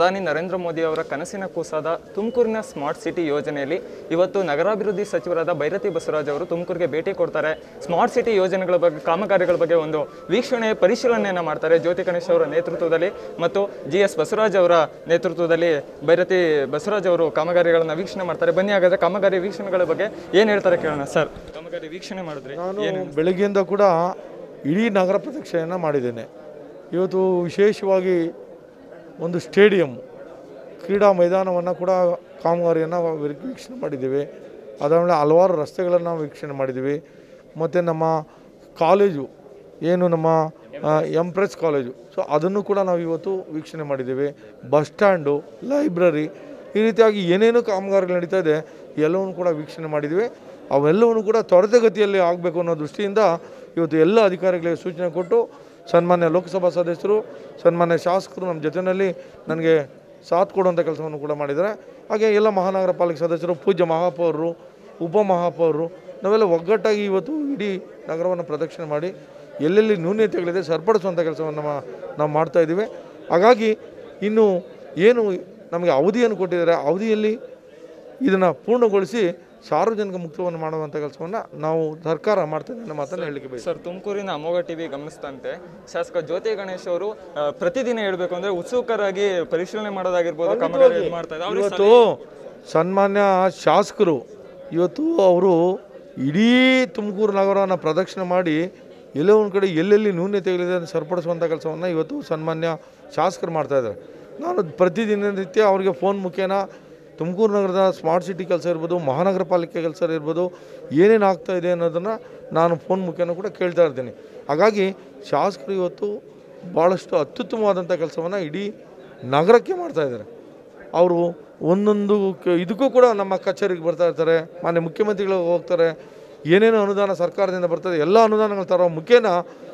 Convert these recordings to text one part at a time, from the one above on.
ಪ್ರಧಾನಿ ನರೇಂದ್ರ ಮೋದಿ ಅವರ ಕನಸಿನ ಕೂಸಾದ ತುಮಕೂರಿನ ಸ್ಮಾರ್ಟ್ ಸಿಟಿ ಯೋಜನೆಯಲ್ಲಿ ಇವತ್ತು ನಗರಾಭಿವೃದ್ಧಿ ಸಚಿವರಾದ ಬೈರತಿ ಬಸವರಾಜ್ ಅವರು ತುಮಕೂರಿಗೆ ಭೇಟಿ ಕೊಡ್ತಾರೆ ಸ್ಮಾರ್ಟ್ ಸಿಟಿ ಯೋಜನೆಗಳ ಬಗ್ಗೆ ಕಾಮಗಾರಿಗಳ ಬಗ್ಗೆ ಒಂದು ವೀಕ್ಷಣೆ ಪರಿಶೀಲನೆಯನ್ನು ಮಾಡ್ತಾರೆ ಜ್ಯೋತಿ ಗಣೇಶ್ ಅವರ ನೇತೃತ್ವದಲ್ಲಿ ಮತ್ತು ಜಿ ಎಸ್ ಬಸವರಾಜ್ ಅವರ ನೇತೃತ್ವದಲ್ಲಿ ಬೈರತಿ ಬಸವರಾಜ್ ಅವರು ಕಾಮಗಾರಿಗಳನ್ನ ವೀಕ್ಷಣೆ ಮಾಡ್ತಾರೆ ಬನ್ನಿ ಹಾಗಾದ್ರೆ ಕಾಮಗಾರಿ ವೀಕ್ಷಣೆಗಳ ಬಗ್ಗೆ ಏನು ಹೇಳ್ತಾರೆ ಕೇಳೋಣ ಸರ್ ಕಾಮಗಾರಿ ವೀಕ್ಷಣೆ ಮಾಡಿದ್ರಿ ನಾನು ಬೆಳಗ್ಗೆಯಿಂದ ಕೂಡ ಇಡೀ ನಗರ ಪ್ರದಕ್ಷಿಣೆಯನ್ನು ಮಾಡಿದ್ದೇನೆ ಇವತ್ತು ವಿಶೇಷವಾಗಿ ಒಂದು ಸ್ಟೇಡಿಯಂ ಕ್ರೀಡಾ ಮೈದಾನವನ್ನು ಕೂಡ ಕಾಮಗಾರಿಯನ್ನು ವೀಕ್ಷಣೆ ಮಾಡಿದ್ದೀವಿ ಅದಾದಮೇಲೆ ಹಲವಾರು ರಸ್ತೆಗಳನ್ನು ವೀಕ್ಷಣೆ ಮಾಡಿದ್ದೀವಿ ಮತ್ತು ನಮ್ಮ ಕಾಲೇಜು ಏನು ನಮ್ಮ ಎಂಪ್ರೆಸ್ ಕಾಲೇಜು ಸೊ ಅದನ್ನು ಕೂಡ ನಾವು ಇವತ್ತು ವೀಕ್ಷಣೆ ಮಾಡಿದ್ದೀವಿ ಬಸ್ ಸ್ಟ್ಯಾಂಡು ಲೈಬ್ರರಿ ಈ ರೀತಿಯಾಗಿ ಏನೇನು ಕಾಮಗಾರಿಗಳು ನಡೀತಾ ಇದೆ ಎಲ್ಲವನ್ನು ಕೂಡ ವೀಕ್ಷಣೆ ಮಾಡಿದ್ದೀವಿ ಅವೆಲ್ಲವನ್ನು ಕೂಡ ತ್ವರಿತಗತಿಯಲ್ಲಿ ಆಗಬೇಕು ಅನ್ನೋ ದೃಷ್ಟಿಯಿಂದ ಇವತ್ತು ಎಲ್ಲ ಅಧಿಕಾರಿಗಳಿಗೆ ಸೂಚನೆ ಕೊಟ್ಟು ಸನ್ಮಾನ್ಯ ಲೋಕಸಭಾ ಸದಸ್ಯರು ಸನ್ಮಾನ್ಯ ಶಾಸಕರು ನಮ್ಮ ಜೊತೆಯಲ್ಲಿ ನನಗೆ ಸಾಥ್ ಕೊಡುವಂಥ ಕೆಲಸವನ್ನು ಕೂಡ ಮಾಡಿದ್ದಾರೆ ಹಾಗೆ ಎಲ್ಲ ಮಹಾನಗರ ಪಾಲಿಕೆ ಸದಸ್ಯರು ಪೂಜ್ಯ ಮಹಾಪೌರರು ಉಪಮಹಾಪೌರರು ನಾವೆಲ್ಲ ಒಗ್ಗಟ್ಟಾಗಿ ಇವತ್ತು ಇಡೀ ನಗರವನ್ನು ಪ್ರದಕ್ಷಿಣೆ ಮಾಡಿ ಎಲ್ಲೆಲ್ಲಿ ನ್ಯೂನ್ಯತೆಗಳಿದೆ ಸರಿಪಡಿಸುವಂಥ ಕೆಲಸವನ್ನು ಮಾ- ನಾವು ಮಾಡ್ತಾ ಇದ್ದೀವಿ ಹಾಗಾಗಿ ಇನ್ನು ಏನು ನಮಗೆ ಅವಧಿಯನ್ನು ಕೊಟ್ಟಿದ್ದಾರೆ ಅವಧಿಯಲ್ಲಿ ಇದನ್ನು ಪೂರ್ಣಗೊಳಿಸಿ ಸಾರ್ವಜನಿಕ ಮುಕ್ತವನ್ನು ಮಾಡುವಂಥ ಕೆಲಸವನ್ನು ನಾವು ಸರ್ಕಾರ ಮಾಡ್ತಾ ಇದೆ ಅನ್ನೋ ಮಾತನ್ನು ಹೇಳಲಿಕ್ಕೆ ಬಯಸ್ತೀನಿ ಸರ್ ತುಮಕೂರಿನ ಅಮೋಘ ಟಿವಿ ಗಮನಿಸ್ತಂತೆ ಶಾಸಕ ಜ್ಯೋತಿ ಗಣೇಶ್ ಅವರು ಆ, ಪ್ರತಿದಿನ ಹೇಳ್ಬೇಕು ಅಂದ್ರೆ ಉತ್ಸುಕರಾಗಿ ಪರಿಶೀಲನೆ ಮಾಡೋದಾಗಿರ್ಬೋದು ಕಾಮಗಾರಿ ಇದು ಮಾಡ್ತಾ ಇದ್ದಾರೆ ಅವ್ರಿಗೆ ಇವತ್ತು ಸನ್ಮಾನ್ಯ ಶಾಸಕರು ಇವತ್ತು ಅವರು ಇಡೀ ತುಮಕೂರು ನಗರವನ್ನು ಪ್ರದಕ್ಷಿಣೆ ಮಾಡಿ ಎಲ್ಲೋ ಒಂದು ಕಡೆ ಎಲ್ಲೆಲ್ಲಿ ನ್ಯೂನ್ಯತೆಗಳಿದೆ ಅದನ್ನು ಸರಿಪಡಿಸುವಂಥ ಕೆಲಸವನ್ನು ಇವತ್ತು ಸನ್ಮಾನ್ಯ ಶಾಸಕರು ಮಾಡ್ತಾ ಇದ್ದಾರೆ ನಾನು ಪ್ರತಿದಿನ ನಿತ್ಯ ಅವರಿಗೆ ಫೋನ್ ಮುಖೇನ ತುಮಕೂರು ನಗರದ ಸ್ಮಾರ್ಟ್ ಸಿಟಿ ಕೆಲಸ ಇರ್ಬೋದು ಮಹಾನಗರ ಪಾಲಿಕೆ ಕೆಲಸ ಇರ್ಬೋದು ಏನೇನು ಆಗ್ತಾ ಇದೆ ಅನ್ನೋದನ್ನು ನಾನು ಫೋನ್ ಮುಖೇನ ಕೂಡ ಕೇಳ್ತಾ ಇರ್ತೀನಿ ಹಾಗಾಗಿ ಶಾಸಕರು ಇವತ್ತು ಭಾಳಷ್ಟು ಅತ್ಯುತ್ತಮವಾದಂಥ ಕೆಲಸವನ್ನು ಇಡೀ ನಗರಕ್ಕೆ ಮಾಡ್ತಾ ಇದ್ದಾರೆ ಅವರು ಒಂದೊಂದು ಕ- ಇದಕ್ಕೂ ಕೂಡ ನಮ್ಮ ಕಚೇರಿಗೆ ಬರ್ತಾ ಇರ್ತಾರೆ ಮಾನ್ಯ ಮುಖ್ಯಮಂತ್ರಿಗಳು ಹೋಗ್ತಾರೆ ಏನೇನು ಅನುದಾನ ಸರ್ಕಾರದಿಂದ ಬರ್ತದೆ ಎಲ್ಲ ಅನುದಾನಗಳು ತರೋ ಮುಖೇನ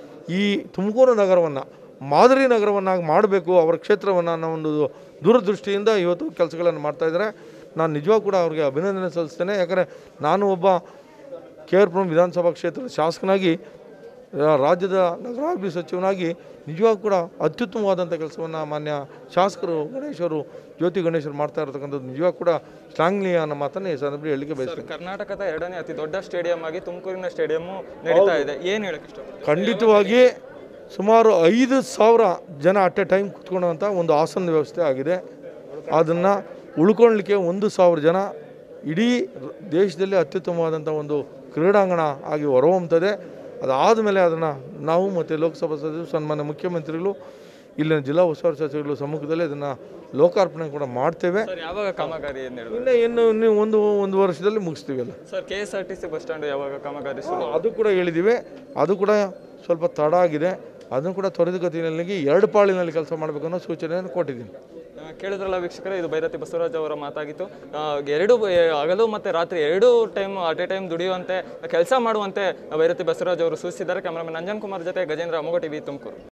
ಈ ತುಮಕೂರು ನಗರವನ್ನು ಮಾದರಿ ನಗರವನ್ನಾಗಿ ಮಾಡಬೇಕು ಅವರ ಕ್ಷೇತ್ರವನ್ನು ಅನ್ನೋ ಒಂದು ದೂರದೃಷ್ಟಿಯಿಂದ ಇವತ್ತು ಕೆಲಸಗಳನ್ನು ಮಾಡ್ತಾ ಇದ್ದಾರೆ ನಾನು ನಿಜವಾಗೂ ಕೂಡ ಅವ್ರಿಗೆ ಅಭಿನಂದನೆ ಸಲ್ಲಿಸ್ತೇನೆ ಯಾಕಂದರೆ ನಾನು ಒಬ್ಬ ಕೆ ಆರ್ ಪುರಂ ವಿಧಾನಸಭಾ ಕ್ಷೇತ್ರದ ಶಾಸಕನಾಗಿ ಆ, ರಾಜ್ಯದ ನಗರಾಭಿವೃದ್ಧಿ ಸಚಿವನಾಗಿ ನಿಜವಾಗೂ ಕೂಡ ಅತ್ಯುತ್ತಮವಾದಂಥ ಕೆಲಸವನ್ನು ಮಾನ್ಯ ಶಾಸಕರು ಗಣೇಶರು ಜ್ಯೋತಿ ಗಣೇಶರು ಮಾಡ್ತಾ ಇರತಕ್ಕಂಥದ್ದು ನಿಜವಾಗೂ ಕೂಡ ಸ್ಟ್ರಾಂಗ್ಲಿ ಅನ್ನೋ ಮಾತನ್ನು ಈ ಸಂದರ್ಭದಲ್ಲಿ ಹೇಳಲಿಕ್ಕೆ ಬಯಸ್ತೇನೆ ಕರ್ನಾಟಕದ ಎರಡನೇ ಅತಿ ದೊಡ್ಡ ಸ್ಟೇಡಿಯಂ ಆಗಿ ತುಮಕೂರಿನ ಸ್ಟೇಡಿಯಂ ನಡೀತಾ ಇದೆ ಏನ್ ಹೇಳಕ್ ಇಷ್ಟಪಡ್ತೀರಾ ಖಂಡಿತವಾಗಿ ಸುಮಾರು ಐದು ಸಾವಿರ ಜನ ಅಟ್ ಎ ಟೈಮ್ ಕುತ್ಕೊಳ್ಳುವಂಥ ಒಂದು ಆಸನ ವ್ಯವಸ್ಥೆ ಆಗಿದೆ ಅದನ್ನು ಉಳ್ಕೊಳ್ಳಿಕ್ಕೆ ಒಂದು ಸಾವಿರ ಜನ ಇಡೀ ರ- ದೇಶದಲ್ಲಿ ಅತ್ಯುತ್ತಮವಾದಂಥ ಒಂದು ಕ್ರೀಡಾಂಗಣ ಆಗಿ ಹೊರಹೊಮ್ಮುತ್ತದೆ ಅದಾದ ಮೇಲೆ ಅದನ್ನು ನಾವು ಮತ್ತು ಲೋಕಸಭಾ ಸದಸ್ಯರು ಸನ್ಮಾನ್ಯ ಮುಖ್ಯಮಂತ್ರಿಗಳು ಇಲ್ಲಿನ ಜಿಲ್ಲಾ ಉಸ್ತುವಾರಿ ಸಚಿವರುಗಳ ಸಮ್ಮುಖದಲ್ಲಿ ಅದನ್ನು ಲೋಕಾರ್ಪಣೆ ಕೂಡ ಮಾಡ್ತೇವೆ ಸರ್ ಯಾವಾಗ ಕಾಮಗಾರಿ ಏನ್ ಹೇಳಿ ಇನ್ನು ಇನ್ನು ಇನ್ನು ಒಂದು ಒಂದು ವರ್ಷದಲ್ಲಿ ಮುಗಿಸ್ತೀವಿ ಅಲ್ಲ sir K S R T C bus stand ಯಾವಾಗ ಕಾಮಗಾರಿ ಶುರು ಅದು ಕೂಡ ಹೇಳಿದ್ದೀವಿ ಅದು ಕೂಡ ಸ್ವಲ್ಪ ತಡ ಆಗಿದೆ ಅದನ್ನು ಕೂಡ ತ್ವರಿತಗತಿಯಲ್ಲಿ ಎರಡು ಪಾಳಿನಲ್ಲಿ ಕೆಲಸ ಮಾಡಬೇಕು ಅನ್ನೋ ಸೂಚನೆಯನ್ನು ಕೊಟ್ಟಿದ್ದೀನಿ ಆ, ಕೇಳಿದ್ರಲ್ಲ ವೀಕ್ಷಕರೇ ಇದು ಬೈರತಿ ಬಸವರಾಜ್ ಅವರ ಮಾತಾಗಿತ್ತು ಆ, ಎರಡು ಬ- ಹಗಲು ಮತ್ತೆ ರಾತ್ರಿ ಎರಡು ಟೈಮ್ ಅಟ್ ಎ ಟೈಮ್ ದುಡಿಯುವಂತೆ ಕೆಲಸ ಮಾಡುವಂತೆ ಬೈರತಿ ಬಸವರಾಜ್ ಅವರು ಸೂಚಿಸಿದ್ದಾರೆ ಕ್ಯಾಮರಾಮನ್ ಅಂಜನ್ ಕುಮಾರ್ ಜೊತೆ ಗಜೇಂದ್ರ ಅಮೋಗ ಟಿವಿ ತುಮಕೂರು